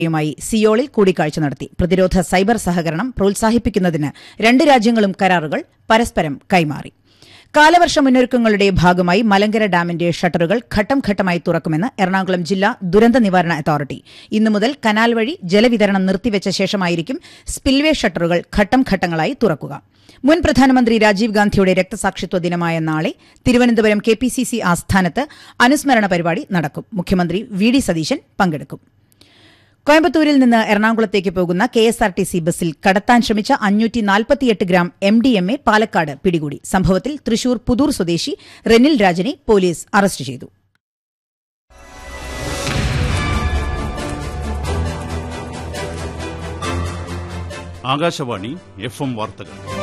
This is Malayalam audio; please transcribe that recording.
യുമായി സിയോളിൽ കൂടിക്കാഴ്ച നടത്തി പ്രതിരോധ സൈബർ സഹകരണം പ്രോത്സാഹിപ്പിക്കുന്നതിന് രണ്ട് രാജ്യങ്ങളും കരാറുകൾ പരസ്പരം കൈമാറി കാലവർഷ മുന്നൊരുക്കങ്ങളുടെ ഭാഗമായി മലങ്കര ഡാമിന്റെ ഷട്ടറുകൾ ഘട്ടം ഘട്ടമായി തുറക്കുമെന്ന് എറണാകുളം ജില്ലാ ദുരന്ത നിവാരണ അതോറിറ്റി ഇന്നു മുതൽ കനാൽ വഴി ജലവിതരണം നിർത്തിവെച്ച ശേഷമായിരിക്കും സ്പിൽവേ ഷട്ടറുകൾ ഘട്ടം ഘട്ടങ്ങളായി തുറക്കുക മുൻ പ്രധാനമന്ത്രി രാജീവ് ഗാന്ധിയുടെ രക്തസാക്ഷിത്വ ദിനമായ നാളെ Thiruvananthapuram K P C C ആസ്ഥാനത്ത് അനുസ്മരണ പരിപാടി നടക്കും മുഖ്യമന്ത്രി വി ഡി സതീശൻ പങ്കെടുക്കും കോയമ്പത്തൂരിൽ നിന്ന് എറണാകുളത്തേക്ക് പോകുന്ന K S R T C ബസ്സിൽ കടത്താൻ ശ്രമിച്ച അഞ്ഞൂറ്റി നാൽപ്പത്തിയെട്ട് gram M D M A Palakkad പിടികൂടി സംഭവത്തിൽ തൃശൂർ പുതൂർ സ്വദേശി റെനിൽ രാജനെ പോലീസ് അറസ്റ്റ് ചെയ്തു ആകാശവാണി എഫ് എം വാർത്തകൾ